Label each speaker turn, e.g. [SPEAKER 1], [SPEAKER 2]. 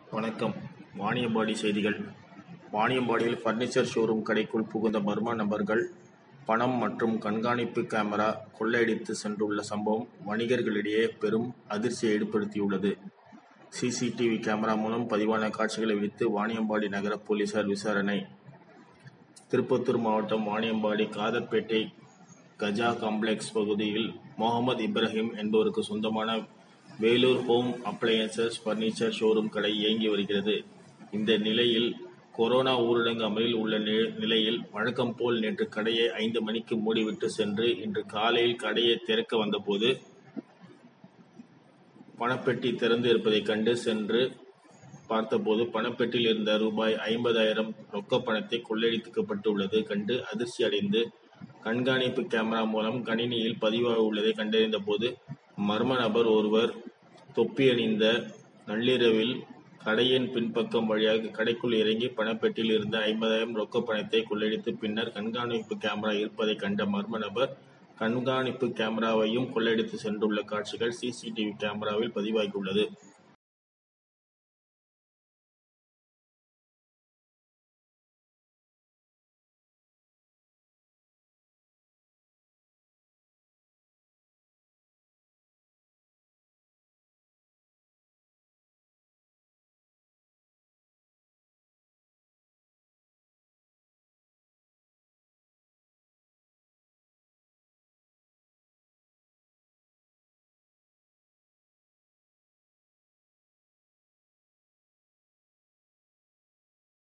[SPEAKER 1] வணக்கம் வாணியம்பாடி செய்திகள் வாணியம்பாடியில் furniture showroom கடைக்குள் புகுந்த மர்ம நபர்கள் பணம் மற்றும் கண்காணிப்பு கேமரா கொள்ளையடித்து சென்றுள்ள சம்பவம் வணிகர்களிடையே பெரும் அதிர்ச்சியை ஏற்படுத்தியுள்ளது சிசிடிவி கேமரா மூலம் பதிவான காட்சிகளை வைத்து வாணியம்பாடி நகர போலீசார் விசாரணை திருப்பத்தூர் மாவட்டம் வாணியம்பாடி காதர்பேட்டை கஜா காம்ப்ளெக்ஸ் பகுதியில் முகமது இப்ராஹிம் என்பவருக்கு சொந்தமான Vellore home appliances furniture showroom கடை இயங்கி வருகிறது இந்த நிலையில் கொரோனா ஊரடங்கு அமலில் உள்ள நி- நிலையில் வழக்கம் போல் நேற்று கடையை ஐந்து மணிக்கு மூடிவிட்டு சென்று இன்று காலையில் கடையை திறக்க வந்தபோது பணப்பெட்டி திறந்து இருப்பதைக் கண்டு சென்று பார்த்தபோது பணப்பெட்டியில் இருந்த ரூபாய் ஐம்பதாயிரம் ரொக்க பணத்தை கொள்ளையடிக்கப்பட்டுள்ளது கண்டு அதிர்ச்சி அடைந்து கண்காணிப்பு கேமரா மூலம் கணினியில் பதிவாக உள்ளதை கண்டறிந்த போது மர்ம நபர் ஒருவர் தொப்பி அணிந்த நள்ளிரவில் கடையின் பின்பக்கம் வழியாக கடைக்குள் இறங்கி பணப்பெட்டியில் இருந்த ஐம்பதாயிரம் ரொக்க பணத்தை கொள்ளையடித்து பின்னர் கண்காணிப்பு கேமரா இருப்பதை கண்ட மர்ம நபர் கண்காணிப்பு கேமராவையும் கொள்ளையடித்து சென்றுள்ள காட்சிகள் சிசிடிவி கேமராவில் பதிவாகியுள்ளது